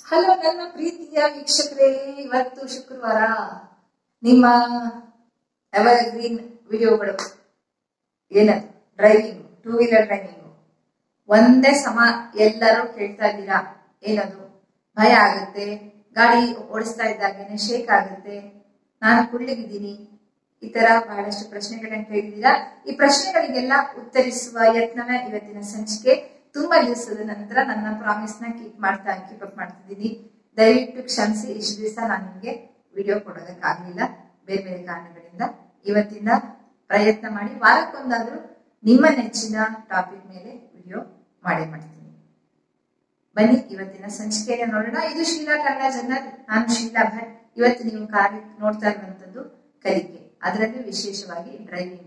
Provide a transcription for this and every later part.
hello ನನ್ನ ಪ್ರೀತಿಯ ವೀಕ್ಷಕರೇ ಇವತ್ತು ಶುಕ್ರವಾರ ನಿಮ್ಮ ಎವರ್ಗ್ರೀನ್ ವಿಡಿಯೋಗಳು ಏನದು ಡ್ರೈವಿಂಗ್ ಟೂ ವೀಲರ್ ಡ್ರೈವಿಂಗ್ ಒಂದೇ ಸಮ ಎಲ್ಲರೂ ಕೇಳ್ತಾ ಇದ್ದೀರಾ ಏನದು ಭಯ ಆಗುತ್ತೆ ಗಾಡಿ ಓಡಿಸ್ತಾ ಇದ್ದಾಗೇನೆ ಶೇಕ್ ಆಗುತ್ತೆ ನಾನು ಕುಳ್ಳಿಗಿದ್ದೀನಿ ಈ ತರ ಬಹಳಷ್ಟು ಪ್ರಶ್ನೆಗಳನ್ನ ಕೇಳಿದ್ದೀರಾ ಈ ಪ್ರಶ್ನೆಗಳಿಗೆಲ್ಲ ಉತ್ತರಿಸುವ ಯತ್ನವೇ ಇವತ್ತಿನ ಸಂಚಿಕೆ ತುಂಬಾ ದಿವಸದ ನಂತರ ನನ್ನ ಪ್ರಾಮಿಸ್ ನ ಕೀಪ್ ಮಾಡ್ತಾ ಕೀಪ್ ಅಪ್ ಮಾಡ್ತಿದ್ದೀನಿ ದಯವಿಟ್ಟು ಕ್ಷಮಿಸಿ ಇಷ್ಟು ದಿವಸ ನಾನು ನಿಮ್ಗೆ ವಿಡಿಯೋ ಕೊಡೋದಕ್ಕಾಗ್ಲಿಲ್ಲ ಬೇರೆ ಬೇರೆ ಕಾರಣಗಳಿಂದ ಇವತ್ತಿಂದ ಪ್ರಯತ್ನ ಮಾಡಿ ವಾರಕ್ಕೊಂದಾದ್ರೂ ನಿಮ್ಮ ನೆಚ್ಚಿನ ಟಾಪಿಕ್ ಮೇಲೆ ವಿಡಿಯೋ ಮಾಡೇ ಮಾಡ್ತೀನಿ ಬನ್ನಿ ಇವತ್ತಿನ ಸಂಚಿಕೆಯನ್ನು ನೋಡೋಣ ಇದು ಶೀಲಾ ಕನ್ನಡ ಜನರ್ ನಾನು ಶೀಲಾ ಭಟ್ ಇವತ್ತು ನೀವು ಕಾರ್ಯ ನೋಡ್ತಾ ಇರುವಂತದ್ದು ಕಲಿಕೆ ಅದರಲ್ಲಿ ವಿಶೇಷವಾಗಿ ಡ್ರೈವಿಂಗ್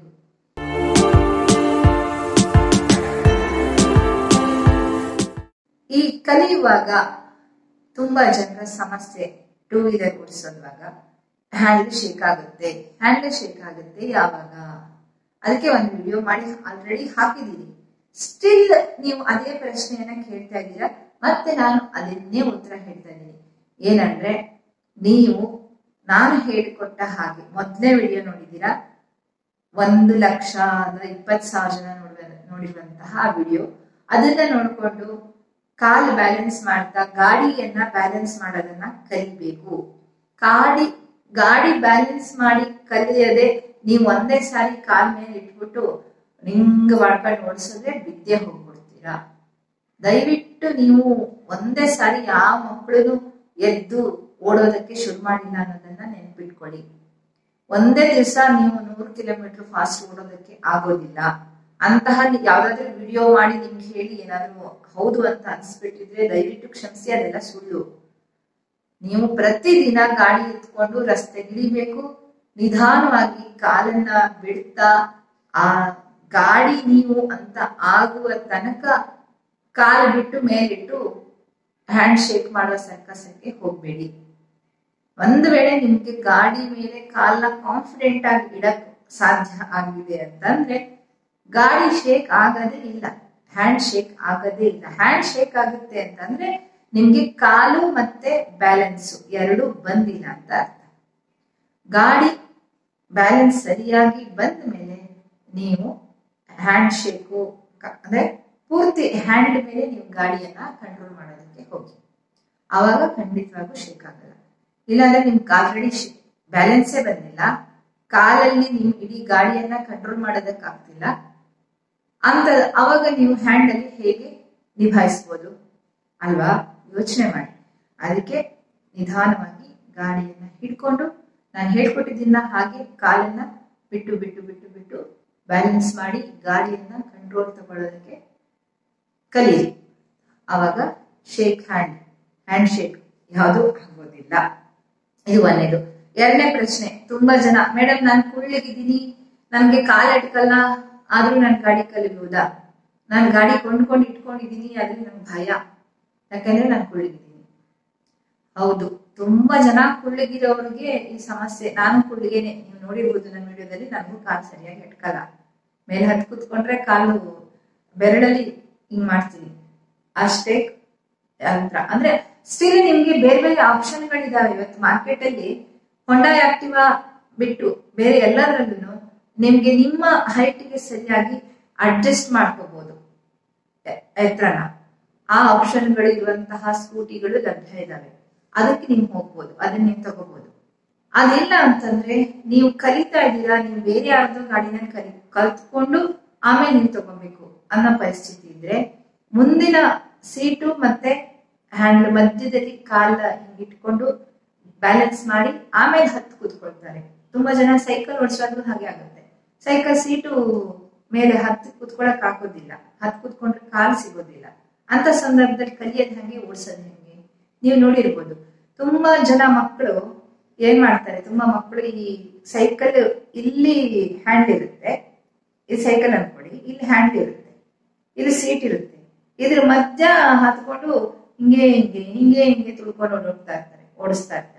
ಈ ಕಲಿಯುವಾಗ ತುಂಬಾ ಜನರ ಸಮಸ್ಯೆ ಟೂ ವೀಲರ್ ಓಡಿಸುವಾಗ ಹ್ಯಾಂಡ್ ಶೇಕ್ ಆಗುತ್ತೆ ಹ್ಯಾಂಡ್ ಶೇಕ್ ಆಗುತ್ತೆ ಯಾವಾಗ ಅದಕ್ಕೆ ಒಂದು ವಿಡಿಯೋ ಮಾಡಿ ಆಲ್ರೆಡಿ ಹಾಕಿದ್ದೀನಿ ಸ್ಟಿಲ್ ನೀವು ಅದೇ ಪ್ರಶ್ನೆಯನ್ನ ಕೇಳ್ತಾ ಇದ್ದೀರಾ ಮತ್ತೆ ನಾನು ಅದನ್ನೇ ಉತ್ತರ ಹೇಳ್ತಾ ಇದ್ದೀನಿ ಏನಂದ್ರೆ ನೀವು ನಾನು ಹೇಳಿಕೊಟ್ಟ ಹಾಗೆ ಮೊದಲನೇ ವಿಡಿಯೋ ನೋಡಿದ್ದೀರಾ ಒಂದು ಲಕ್ಷ ಅಂದ್ರೆ ಇಪ್ಪತ್ತು ಸಾವಿರ ಜನ ನೋಡುವ ನೋಡಿರುವಂತಹ ವಿಡಿಯೋ ಅದನ್ನ ನೋಡ್ಕೊಂಡು ಕಾಲ್ ಬ್ಯಾಲೆನ್ಸ್ ಮಾಡ್ತಾ ಗಾಡಿಯನ್ನ ಬ್ಯಾಲೆನ್ಸ್ ಮಾಡೋದನ್ನ ಕಲಿಬೇಕು ಗಾಡಿ ಗಾಡಿ ಬ್ಯಾಲೆನ್ಸ್ ಮಾಡಿ ಕಲಿಯದೆ ನೀವು ಒಂದೇ ಸಾರಿ ಕಾಲ್ ಮೇಲೆ ಇಟ್ಬಿಟ್ಟು ನಿಂಗ್ ಮಾಡ್ಕೊಂಡು ಓಡಿಸಿದ್ರೆ ಬಿದ್ದೆ ಹೋಗ್ಬಿಡ್ತೀರಾ ದಯವಿಟ್ಟು ನೀವು ಒಂದೇ ಸಾರಿ ಯಾವ ಮಕ್ಕಳು ಎದ್ದು ಓಡೋದಕ್ಕೆ ಶುರು ಮಾಡಿಲ್ಲ ಅನ್ನೋದನ್ನ ನೆನ್ಪಿಟ್ಕೊಳ್ಳಿ ಒಂದೇ ದಿವಸ ನೀವು ನೂರು ಕಿಲೋಮೀಟರ್ ಫಾಸ್ಟ್ ಓಡೋದಕ್ಕೆ ಆಗೋದಿಲ್ಲ ಅಂತಹ ಯಾವ್ದಾದ್ರು ವಿಡಿಯೋ ಮಾಡಿ ನಿಮ್ಗೆ ಹೇಳಿ ಏನಾದ್ರು ಹೌದು ಅಂತ ಅನ್ಸ್ಬಿಟ್ಟಿದ್ರೆ ದಯವಿಟ್ಟು ಕ್ಷಮಿಸಿ ಅದೆಲ್ಲ ಸುಳ್ಳು ನೀವು ಪ್ರತಿದಿನ ಗಾಡಿ ಎತ್ಕೊಂಡು ರಸ್ತೆಗಿಳಿಬೇಕು ನಿಧಾನವಾಗಿ ಕಾಲನ್ನ ಬಿಡ್ತಾ ಆ ಗಾಡಿ ನೀವು ಅಂತ ಆಗುವ ತನಕ ಕಾಲು ಬಿಟ್ಟು ಮೇಲಿಟ್ಟು ಹ್ಯಾಂಡ್ ಶೇಕ್ ಮಾಡುವ ಸರ್ಕಸಕ್ಕೆ ಹೋಗ್ಬೇಡಿ ಒಂದು ವೇಳೆ ನಿಮ್ಗೆ ಗಾಡಿ ಮೇಲೆ ಕಾಲನ್ನ ಕಾನ್ಫಿಡೆಂಟ್ ಆಗಿ ಇಡಕ್ ಸಾಧ್ಯ ಆಗಿದೆ ಅಂತಂದ್ರೆ ಗಾಡಿ ಶೇಕ್ ಆಗದೇ ಇಲ್ಲ ಹ್ಯಾಂಡ್ ಶೇಕ್ ಆಗದೇ ಇಲ್ಲ ಹ್ಯಾಂಡ್ ಶೇಕ್ ಆಗುತ್ತೆ ಅಂತಂದ್ರೆ ನಿಮ್ಗೆ ಕಾಲು ಮತ್ತೆ ಬ್ಯಾಲೆನ್ಸ್ ಎರಡು ಬಂದಿಲ್ಲ ಅಂತ ಅರ್ಥ ಗಾಡಿ ಬ್ಯಾಲೆನ್ಸ್ ಸರಿಯಾಗಿ ಬಂದ ಮೇಲೆ ನೀವು ಹ್ಯಾಂಡ್ ಶೇಕು ಅಂದ್ರೆ ಪೂರ್ತಿ ಹ್ಯಾಂಡ್ ಮೇಲೆ ನೀವು ಗಾಡಿಯನ್ನ ಕಂಟ್ರೋಲ್ ಮಾಡೋದಕ್ಕೆ ಹೋಗಿ ಆವಾಗ ಖಂಡಿತವಾಗೂ ಶೇಕ್ ಆಗಲ್ಲ ಇಲ್ಲಾಂದ್ರೆ ನಿಮ್ಗೆ ಆಲ್ರೆಡಿ ಬ್ಯಾಲೆನ್ಸೇ ಬಂದಿಲ್ಲ ಕಾಲಲ್ಲಿ ನೀವು ಇಡೀ ಗಾಡಿಯನ್ನ ಕಂಟ್ರೋಲ್ ಮಾಡೋದಕ್ಕಾಗ್ತಿಲ್ಲ ಅಂತ ಅವಾಗ ನೀವು ಹ್ಯಾಂಡ್ ಅಲ್ಲಿ ಹೇಗೆ ನಿಭಾಯಿಸ್ಬೋದು ಅಲ್ವಾ ಯೋಚನೆ ಮಾಡಿ ಅದಕ್ಕೆ ನಿಧಾನವಾಗಿ ಗಾಡಿಯನ್ನ ಹಿಡ್ಕೊಂಡು ನಾನು ಹೇಳ್ಕೊಟ್ಟಿದ್ದೀನ ಹಾಗೆ ಕಾಲನ್ನ ಬಿಟ್ಟು ಬಿಟ್ಟು ಬಿಟ್ಟು ಬಿಟ್ಟು ಬ್ಯಾಲೆನ್ಸ್ ಮಾಡಿ ಗಾಡಿಯನ್ನ ಕಂಟ್ರೋಲ್ ತಗೊಳ್ಳೋದಕ್ಕೆ ಕಲೀರಿ ಅವಾಗ ಶೇಕ್ ಹ್ಯಾಂಡ್ ಹ್ಯಾಂಡ್ ಶೇಕ್ ಯಾವುದು ಆಗೋದಿಲ್ಲ ಇದು ಒಂದೇದು ಎರಡನೇ ಪ್ರಶ್ನೆ ತುಂಬಾ ಜನ ಮೇಡಮ್ ನಾನು ಕುಳ್ಳಿಗಿದ್ದೀನಿ ನನ್ಗೆ ಕಾಲ್ ಅಟ್ಕಲ್ಲ ಆದ್ರೂ ನಾನು ಗಾಡಿ ಕಲಿಬಹುದಾ ನಾನು ಗಾಡಿ ಕೊಂಡ್ಕೊಂಡು ಇಟ್ಕೊಂಡಿದ್ದೀನಿ ಆದ್ರೆ ನಂಗೆ ಭಯ ಯಾಕಂದ್ರೆ ನಾನು ಕುಳ್ಳಿಗಿದ್ದೀನಿ ಹೌದು ತುಂಬಾ ಜನ ಕುಳ್ಳಿಗಿರೋರಿಗೆ ಈ ಸಮಸ್ಯೆ ನಾನು ಕುಳ್ಳಿಗೇನೆ ನೀವು ನೋಡಿರ್ಬೋದು ನನ್ನ ವಿಡಿಯೋದಲ್ಲಿ ನನಗೂ ಕಾಲು ಸರಿಯಾಗಿ ಅಟ್ಕಲ್ಲ ಮೇಲೆ ಹತ್ತು ಕೂತ್ಕೊಂಡ್ರೆ ಕಾಲು ಬೆರಳಲ್ಲಿ ಹಿಂಗ್ ಮಾಡ್ತೀನಿ ಅಷ್ಟೇ ಯಂತ್ರ ಅಂದ್ರೆ ಸ್ಟಿಲ್ ನಿಮ್ಗೆ ಬೇರೆ ಬೇರೆ ಆಪ್ಷನ್ಗಳಿದಾವೆ ಇವತ್ತು ಮಾರ್ಕೆಟ್ ಅಲ್ಲಿ ಹೊಂಡಾ ಆಕ್ಟಿವಾ ಬಿಟ್ಟು ಬೇರೆ ಎಲ್ಲದರಲ್ಲೂ ನಿಮ್ಗೆ ನಿಮ್ಮ ಹೈಟ್ಗೆ ಸರಿಯಾಗಿ ಅಡ್ಜಸ್ಟ್ ಮಾಡ್ಕೋಬಹುದು ಎತ್ತರನ ಆ ಆಪ್ಷನ್ಗಳು ಇರುವಂತಹ ಸ್ಕೂಟಿಗಳು ಲಭ್ಯ ಇದಾವೆ ಅದಕ್ಕೆ ನೀವು ಹೋಗ್ಬೋದು ಅದನ್ನ ನೀವು ತಗೋಬಹುದು ಅದಿಲ್ಲ ಅಂತಂದ್ರೆ ನೀವು ಕಲಿತಾ ಇದ್ದೀರಾ ನೀವು ಬೇರೆ ಯಾರ್ದೋ ಗಾಡಿನ ಕಲಿ ಕಲ್ತ್ಕೊಂಡು ಆಮೇಲೆ ನೀವು ತಗೋಬೇಕು ಅನ್ನೋ ಪರಿಸ್ಥಿತಿ ಇದ್ರೆ ಮುಂದಿನ ಸೀಟು ಮತ್ತೆ ಹ್ಯಾಂಡ್ ಮಧ್ಯದಲ್ಲಿ ಕಾಲ ಹಿಂಗಿಟ್ಕೊಂಡು ಬ್ಯಾಲೆನ್ಸ್ ಮಾಡಿ ಆಮೇಲೆ ಹತ್ತು ಕೂತ್ಕೊಳ್ತಾರೆ ತುಂಬಾ ಜನ ಸೈಕಲ್ ಓಡಿಸುವಾಗ್ಲೂ ಹಾಗೆ ಆಗುತ್ತೆ ಸೈಕಲ್ ಸೀಟು ಮೇಲೆ ಹತ್ತು ಕೂತ್ಕೊಳಕ್ ಆಗೋದಿಲ್ಲ ಹತ್ತು ಕೂತ್ಕೊಂಡ್ರೆ ಕಾಲು ಸಿಗೋದಿಲ್ಲ ಅಂತ ಸಂದರ್ಭದಲ್ಲಿ ಕಲಿಯೋದ್ ಹೆಂಗೆ ಓಡಿಸೋದ್ ಹೆಂಗೆ ನೀವು ನೋಡಿರ್ಬೋದು ತುಂಬಾ ಜನ ಮಕ್ಕಳು ಏನ್ ಮಾಡ್ತಾರೆ ತುಂಬಾ ಮಕ್ಕಳು ಈ ಸೈಕಲ್ ಇಲ್ಲಿ ಹ್ಯಾಂಡ್ ಇರುತ್ತೆ ಈ ಸೈಕಲ್ ಅನ್ಕೊಡಿ ಇಲ್ಲಿ ಹ್ಯಾಂಡ್ ಇರುತ್ತೆ ಇಲ್ಲಿ ಸೀಟ್ ಇರುತ್ತೆ ಇದ್ರ ಮಧ್ಯ ಹತ್ಕೊಂಡು ಹಿಂಗೆ ಹಿಂಗೆ ಹಿಂಗೆ ಹಿಂಗೆ ತುಳ್ಕೊಂಡು ಓಡೋಗ್ತಾ ಇರ್ತಾರೆ ಓಡಿಸ್ತಾ ಇರ್ತಾರೆ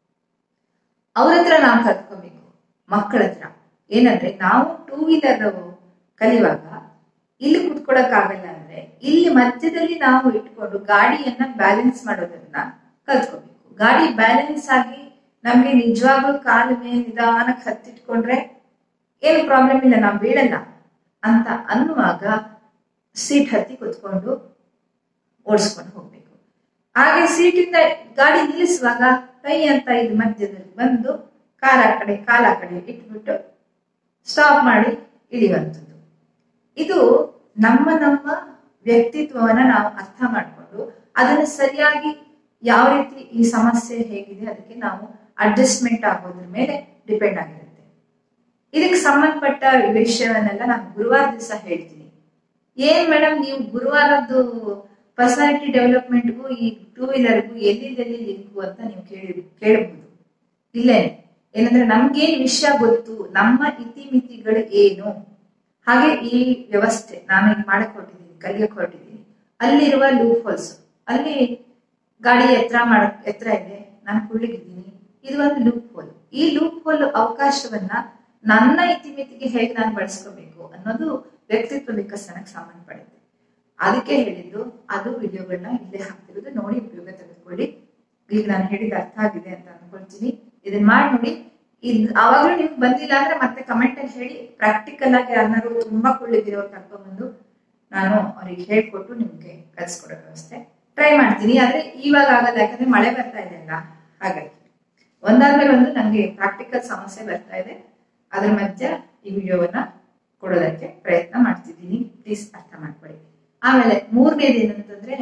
ಅವ್ರ ಹತ್ರ ನಾವು ಕಲ್ತ್ಕೋಬೇಕು ಮಕ್ಕಳ ಹತ್ರ ಏನಂದ್ರೆ ನಾವು ಟೂ ವೀಲರ್ ಕಲಿಯುವಾಗ ಇಲ್ಲಿ ಕುತ್ಕೊಳಕ್ ಆಗಲ್ಲ ಅಂದ್ರೆ ಇಲ್ಲಿ ಮಧ್ಯದಲ್ಲಿ ನಾವು ಇಟ್ಕೊಂಡು ಗಾಡಿಯನ್ನ ಬ್ಯಾಲೆನ್ಸ್ ಮಾಡೋದನ್ನ ಕಲ್ತ್ಕೋಬೇಕು ಗಾಡಿ ಬ್ಯಾಲೆನ್ಸ್ ಆಗಿ ನಮ್ಗೆ ನಿಜವಾಗ್ಲೂ ಕಾಲ ಮೇಲೆ ನಿಧಾನಕ್ಕೆ ಹತ್ತಿಟ್ಕೊಂಡ್ರೆ ಏನು ಪ್ರಾಬ್ಲಮ್ ಇಲ್ಲ ನಾವು ಬೀಳಲ್ಲ ಅಂತ ಅನ್ನುವಾಗ ಸೀಟ್ ಹತ್ತಿ ಕುತ್ಕೊಂಡು ಓಡಿಸ್ಕೊಂಡು ಹೋಗ್ಬೇಕು ಹಾಗೆ ಸೀಟಿಂದ ಗಾಡಿ ನಿಲ್ಲಿಸುವಾಗ ಕೈ ಅಂತ ಇದು ಮಧ್ಯದಲ್ಲಿ ಬಂದು ಕಾಲ ಆ ಕಡೆ ಕಾಲ ಆ ಕಡೆ ಇಟ್ಬಿಟ್ಟು ಸ್ಟಾಪ್ ಮಾಡಿ ಇಳಿಯುವಂಥದ್ದು ಇದು ನಮ್ಮ ನಮ್ಮ ವ್ಯಕ್ತಿತ್ವವನ್ನ ನಾವು ಅರ್ಥ ಮಾಡಿಕೊಂಡು ಅದನ್ನು ಸರಿಯಾಗಿ ಯಾವ ರೀತಿ ಈ ಸಮಸ್ಯೆ ಹೇಗಿದೆ ಅದಕ್ಕೆ ನಾವು ಅಡ್ಜಸ್ಟ್ಮೆಂಟ್ ಆಗೋದ್ರ ಮೇಲೆ ಡಿಪೆಂಡ್ ಆಗಿರುತ್ತೆ ಇದಕ್ಕೆ ಸಂಬಂಧಪಟ್ಟ ವಿಷಯವನ್ನೆಲ್ಲ ನಾನು ಗುರುವಾರ ದಿವಸ ಹೇಳ್ತೀನಿ ಏನ್ ಮೇಡಮ್ ನೀವು ಗುರುವಾರದ್ದು ಪರ್ಸನಾಲಿಟಿ ಡೆವಲಪ್ಮೆಂಟ್ಗೂ ಈ ಟೂ ವೀಲರ್ಗೂ ಎಲ್ಲಿಂದೆಲ್ಲಿ ಲಿಂಕು ಅಂತ ನೀವು ಕೇಳಿ ಕೇಳಬಹುದು ಇಲ್ಲೇ ಏನಂದ್ರೆ ನಮ್ಗೇನ್ ವಿಷಯ ಗೊತ್ತು ನಮ್ಮ ಇತಿಮಿತಿಗಳು ಏನು ಹಾಗೆ ಈ ವ್ಯವಸ್ಥೆ ನಾನು ಈಗ ಮಾಡಕ್ ಹೊರಟಿದ್ದೀನಿ ಕಲಿಯಕ್ ಹೊರಟಿದ್ದೀನಿ ಅಲ್ಲಿರುವ ಲೂಪ್ ಹೋಲ್ಸ್ ಅಲ್ಲಿ ಗಾಡಿ ಎತ್ತರ ಮಾಡ ಎತ್ತರ ಇದೆ ನಾನು ಕುಳ್ಳಿಗಿದ್ದೀನಿ ಇದು ಒಂದು ಲೂಪ್ ಹೋಲ್ ಈ ಲೂಪ್ ಹೋಲ್ ಅವಕಾಶವನ್ನ ನನ್ನ ಇತಿಮಿತಿಗೆ ಹೇಗೆ ನಾನು ಬಳಸ್ಕೋಬೇಕು ಅನ್ನೋದು ವ್ಯಕ್ತಿತ್ವ ವಿಕಸನಕ್ಕೆ ಸಂಬಂಧಪಡುತ್ತೆ ಅದಕ್ಕೆ ಹೇಳಿದ್ದು ಅದು ವಿಡಿಯೋಗಳನ್ನ ಇಲ್ಲೇ ಹಾಕ್ತಿರೋದು ನೋಡಿ ಉಪಯೋಗ ತೆಗೆದುಕೊಳ್ಳಿ ಈಗ ನಾನು ಹೇಳಿದ ಅರ್ಥ ಆಗಿದೆ ಅಂತ ಅನ್ಕೊಳ್ತೀನಿ ಇದನ್ನ ಮಾಡಿ ನೋಡಿ ಇದ್ ಅವಾಗ್ಲೂ ನಿಮ್ಗೆ ಬಂದಿಲ್ಲ ಅಂದ್ರೆ ಮತ್ತೆ ಕಮೆಂಟ್ ಅಲ್ಲಿ ಹೇಳಿ ಪ್ರಾಕ್ಟಿಕಲ್ ಆಗಿ ಯಾರನ್ನಾರು ತುಂಬಾ ಕುಳ್ಳಿದಿರೋರು ಕರ್ಕೊಂಡ್ಬಂದು ನಾನು ಅವ್ರಿಗೆ ಹೇಳ್ಕೊಟ್ಟು ನಿಮ್ಗೆ ಕಲ್ಸ್ಕೊಡೋ ವ್ಯವಸ್ಥೆ ಟ್ರೈ ಮಾಡ್ತೀನಿ ಆದ್ರೆ ಇವಾಗ ಆಗಲ್ಲ ಯಾಕಂದ್ರೆ ಮಳೆ ಬರ್ತಾ ಇದೆ ಅಲ್ಲ ಹಾಗಾಗಿ ಒಂದಾದ್ಮೇಲೆ ಒಂದು ನಂಗೆ ಪ್ರಾಕ್ಟಿಕಲ್ ಸಮಸ್ಯೆ ಬರ್ತಾ ಇದೆ ಅದ್ರ ಮಧ್ಯ ಈ ವಿಡಿಯೋವನ್ನ ಕೊಡೋದಕ್ಕೆ ಪ್ರಯತ್ನ ಮಾಡ್ತಿದ್ದೀನಿ ಪ್ಲೀಸ್ ಅರ್ಥ ಮಾಡ್ಕೊಳ್ಳಿ ಆಮೇಲೆ ಮೂರನೇದು ಏನಂತಂದ್ರೆ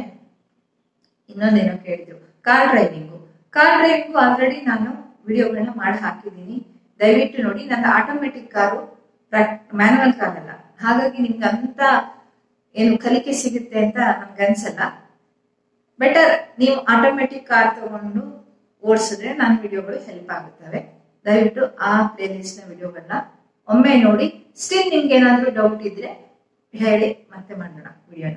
ಇನ್ನೊಂದೇನೋ ಕೇಳಿದ್ರು car driving car driving already ನಾನು ವಿಡಿಯೋಗಳನ್ನ ಮಾಡಿ ಹಾಕಿದ್ದೀನಿ ದಯವಿಟ್ಟು ನೋಡಿ ನನ್ನ ಆಟೋಮೆಟಿಕ್ ಕಾರು ಮ್ಯಾನುವಲ್ ಕಾರ್ ಅಲ್ಲ ಹಾಗಾಗಿ ನಿಮ್ಗೆ ಅಂತ ಏನು ಕಲಿಕೆ ಸಿಗುತ್ತೆ ಅಂತ ನಮ್ಗೆ ಅನ್ಸಲ್ಲ ಬೆಟರ್ ನೀವು ಆಟೋಮೆಟಿಕ್ ಕಾರ್ ತಗೊಂಡು ಓಡಿಸಿದ್ರೆ ನನ್ನ ವಿಡಿಯೋಗಳು ಹೆಲ್ಪ್ ಆಗುತ್ತವೆ ದಯವಿಟ್ಟು ಆ ಪ್ಲೇ ಲಿಸ್ಟ್ ನ ವಿಡಿಯೋಗಳನ್ನ ಒಮ್ಮೆ ನೋಡಿ ಸ್ಟಿಲ್ ನಿಮ್ಗೆ ಏನಾದ್ರೂ ಡೌಟ್ ಇದ್ರೆ ಹೇಳಿ ಮತ್ತೆ ಮಾಡೋಣ ವಿಡಿಯೋನ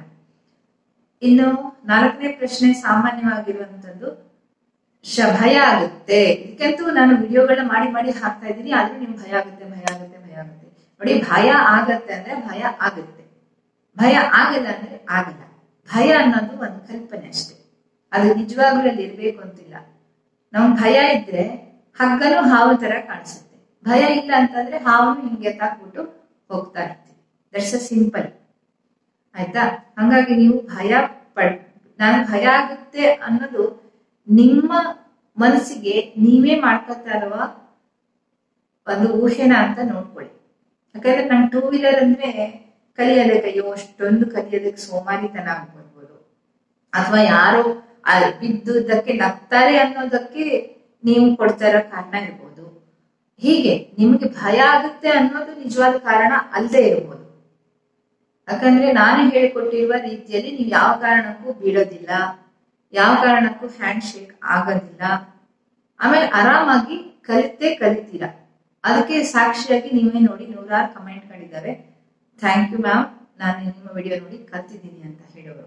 ಇನ್ನು ನಾಲ್ಕನೇ ಪ್ರಶ್ನೆ ಸಾಮಾನ್ಯವಾಗಿರುವಂತದ್ದು ಶ ಭಯ ಆಗುತ್ತೆ ಇದಕ್ಕಂತೂ ನಾನು ವಿಡಿಯೋಗಳನ್ನ ಮಾಡಿ ಮಾಡಿ ಹಾಕ್ತಾ ಇದ್ದೀನಿ ಆದ್ರೂ ನಿಮ್ಗೆ ಭಯ ಆಗುತ್ತೆ ಭಯ ಆಗುತ್ತೆ ಭಯ ಆಗುತ್ತೆ ನೋಡಿ ಭಯ ಆಗತ್ತೆ ಅಂದ್ರೆ ಭಯ ಆಗುತ್ತೆ ಭಯ ಆಗಲ್ಲ ಅಂದ್ರೆ ಆಗಲ್ಲ ಭಯ ಅನ್ನೋದು ಒಂದು ಕಲ್ಪನೆ ಅಷ್ಟೇ ಅದು ನಿಜವಾಗ್ಲೂ ಅಲ್ಲಿ ಇರ್ಬೇಕು ಅಂತಿಲ್ಲ ನಮ್ ಭಯ ಇದ್ರೆ ಹಗ್ಗನು ಹಾವು ತರ ಕಾಣಿಸುತ್ತೆ ಭಯ ಇಲ್ಲ ಅಂತಂದ್ರೆ ಹಾವನ್ನು ಹಿಂಗೆ ಎತ್ತಾಕ್ಬಿಟ್ಟು ಹೋಗ್ತಾ ಇರ್ತೀವಿ ದಟ್ಸ್ ಅ ಸಿಂಪಲ್ ಆಯ್ತಾ ಹಂಗಾಗಿ ನೀವು ಭಯ ಪಡ್ ನಾನು ಭಯ ಆಗುತ್ತೆ ಅನ್ನೋದು ನಿಮ್ಮ ಮನಸ್ಸಿಗೆ ನೀವೇ ಮಾಡ್ಕೊತಾ ಇರುವ ಒಂದು ಊಹೆನ ಅಂತ ನೋಡ್ಕೊಳ್ಳಿ ಯಾಕಂದ್ರೆ ನಂಗೆ ಟೂ ವೀಲರ್ ಅಂದ್ರೆ ಕಲಿಯೋದಕ್ಕೆ ಅಯ್ಯೋ ಅಷ್ಟೊಂದು ಕಲಿಯೋದಕ್ಕೆ ಸೋಮಾರಿತನ ಆಗ್ಬೋದು ಅಥವಾ ಯಾರೋ ಆ ಬಿದ್ದುದಕ್ಕೆ ನಗ್ತಾರೆ ಅನ್ನೋದಕ್ಕೆ ನೀವು ಕೊಡ್ತಾ ಇರೋ ಕಾರಣ ಇರ್ಬೋದು ಹೀಗೆ ನಿಮ್ಗೆ ಭಯ ಆಗುತ್ತೆ ಅನ್ನೋದು ನಿಜವಾದ ಕಾರಣ ಅಲ್ಲದೆ ಇರ್ಬೋದು ಯಾಕಂದ್ರೆ ನಾನು ಹೇಳಿಕೊಟ್ಟಿರುವ ರೀತಿಯಲ್ಲಿ ನೀವು ಯಾವ ಕಾರಣಕ್ಕೂ ಬೀಳೋದಿಲ್ಲ ಯಾವ ಕಾರಣಕ್ಕೂ ಹ್ಯಾಂಡ್ ಶೇಕ್ ಆಗೋದಿಲ್ಲ ಆಮೇಲೆ ಆರಾಮಾಗಿ ಕಲಿತೇ ಕಲಿತೀರಾ ಅದಕ್ಕೆ ಸಾಕ್ಷಿಯಾಗಿ ನೀವೇ ನೋಡಿ ನೂರಾರು ಕಮೆಂಟ್ಗಳಿದ್ದಾವೆ ಥ್ಯಾಂಕ್ ಯು ಮ್ಯಾಮ್ ನಾನು ನಿಮ್ಮ ವಿಡಿಯೋ ನೋಡಿ ಕಲ್ತಿದ್ದೀನಿ ಅಂತ ಹೇಳೋರು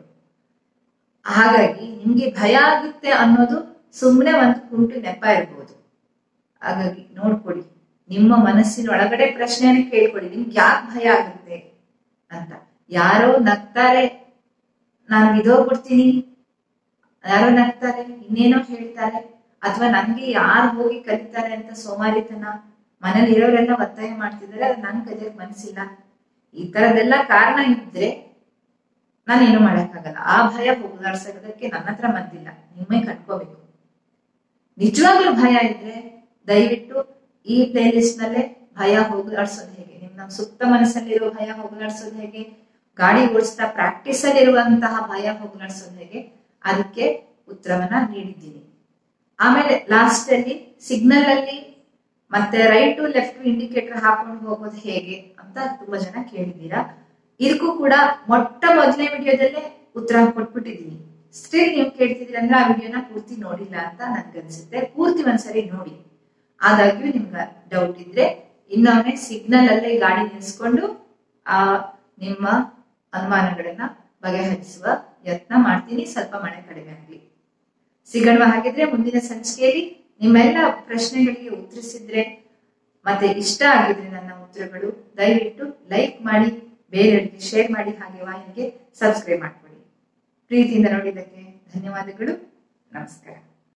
ಹಾಗಾಗಿ ನಿಮ್ಗೆ ಭಯ ಆಗುತ್ತೆ ಅನ್ನೋದು ಸುಮ್ಮನೆ ಒಂದು ಕುಂಟು ನೆಪ ಇರ್ಬೋದು ಹಾಗಾಗಿ ನೋಡ್ಕೊಡಿ ನಿಮ್ಮ ಮನಸ್ಸಿನ ಒಳಗಡೆ ಪ್ರಶ್ನೆಯನ್ನು ಕೇಳ್ಕೊಡಿ ನಿಮ್ಗೆ ಯಾಕೆ ಭಯ ಆಗುತ್ತೆ ಅಂತ ಯಾರೋ ನಗ್ತಾರೆ ನಾನು ಬಿದ್ದೋಗ್ಬಿಡ್ತೀನಿ ಯಾರೋ ನಗ್ತಾರೆ ಇನ್ನೇನೋ ಹೇಳ್ತಾರೆ ಅಥವಾ ನನ್ಗೆ ಯಾರು ಹೋಗಿ ಕಲಿತಾರೆ ಅಂತ ಸೋಮಾರಿತನ ಮನೇಲಿ ಇರೋರೆಲ್ಲ ಒತ್ತಾಯ ಮಾಡ್ತಿದ್ದಾರೆ ಅದು ನನ್ ಕಲಿಯಕ್ ಮನ್ಸಿಲ್ಲ ಈ ತರದೆಲ್ಲ ಕಾರಣ ಇದ್ರೆ ನಾನೇನು ಮಾಡಕ್ಕಾಗಲ್ಲ ಆ ಭಯ ಹೋಗಲಾಡ್ಸೋದಕ್ಕೆ ನನ್ನ ಹತ್ರ ಮದ್ದಿಲ್ಲ ನಿಮ್ಮೇ ಕಟ್ಕೋಬೇಕು ನಿಜವಾಗ್ಲೂ ಭಯ ಇದ್ರೆ ದಯವಿಟ್ಟು ಈ ಪ್ಲೇ ಲಿಸ್ಟ್ ನಲ್ಲೇ ಭಯ ಹೋಗಲಾಡ್ಸೋದು ಹೇಗೆ ನಿಮ್ ನಮ್ ಸುಪ್ತ ಮನಸ್ಸಲ್ಲಿರೋ ಭಯ ಹೋಗಲಾಡ್ಸೋದು ಹೇಗೆ ಗಾಡಿ ಓಡಿಸ್ತಾ ಪ್ರಾಕ್ಟೀಸ್ ಅಲ್ಲಿರುವಂತಹ ಭಯ ಹೋಗಲಾಡ್ಸೋದು ಹೇಗೆ ಅದಕ್ಕೆ ಉತ್ತರವನ್ನ ನೀಡಿದ್ದೀನಿ ಆಮೇಲೆ ಲಾಸ್ಟ್ ಅಲ್ಲಿ ಸಿಗ್ನಲ್ ಅಲ್ಲಿ ಮತ್ತೆ ರೈಟ್ ಟು ಲೆಫ್ಟ್ ಇಂಡಿಕೇಟರ್ ಹಾಕೊಂಡು ಹೋಗೋದು ಹೇಗೆ ಅಂತ ತುಂಬಾ ಜನ ಕೇಳಿದ್ದೀರಾ ಇದಕ್ಕೂ ಕೂಡ ಮೊಟ್ಟ ಮೊದಲನೇ ವಿಡಿಯೋದಲ್ಲೇ ಉತ್ತರ ಕೊಟ್ಬಿಟ್ಟಿದ್ದೀನಿ ಸ್ಟಿಲ್ ನೀವು ಕೇಳ್ತಿದ್ದೀರ ಅಂದ್ರೆ ಆ ವಿಡಿಯೋನ ಪೂರ್ತಿ ನೋಡಿಲ್ಲ ಅಂತ ನನ್ಗನ್ಸುತ್ತೆ ಪೂರ್ತಿ ಒಂದ್ಸರಿ ನೋಡಿ ಆದಾಗ್ಯೂ ನಿಮ್ಗೆ ಡೌಟ್ ಇದ್ರೆ ಇನ್ನೊಮ್ಮೆ ಸಿಗ್ನಲ್ ಅಲ್ಲೇ ಗಾಡಿ ನಿಲ್ಸ್ಕೊಂಡು ಆ ನಿಮ್ಮ ಅನುಮಾನಗಳನ್ನ ಬಗೆಹರಿಸುವ ಯತ್ನ ಮಾಡ್ತೀನಿ ಸ್ವಲ್ಪ ಮಳೆ ಕಡಿಮೆ ಆಗ್ಲಿ ಸಿಗೋಣ ಹಾಗಿದ್ರೆ ಮುಂದಿನ ಸಂಚಿಕೆಯಲ್ಲಿ ನಿಮ್ಮೆಲ್ಲ ಪ್ರಶ್ನೆಗಳಿಗೆ ಉತ್ತರಿಸಿದ್ರೆ ಮತ್ತೆ ಇಷ್ಟ ಆಗಿದ್ರೆ ನನ್ನ ಉತ್ತರಗಳು ದಯವಿಟ್ಟು ಲೈಕ್ ಮಾಡಿ ಬೇರೆಯವರಿಗೆ ಶೇರ್ ಮಾಡಿ ಹಾಗೆ ವಾಹಿನಿಗೆ ಸಬ್ಸ್ಕ್ರೈಬ್ ಮಾಡ್ಕೊಳ್ಳಿ ಪ್ರೀತಿಯಿಂದ ನೋಡಿದ್ದಕ್ಕೆ ಧನ್ಯವಾದಗಳು ನಮಸ್ಕಾರ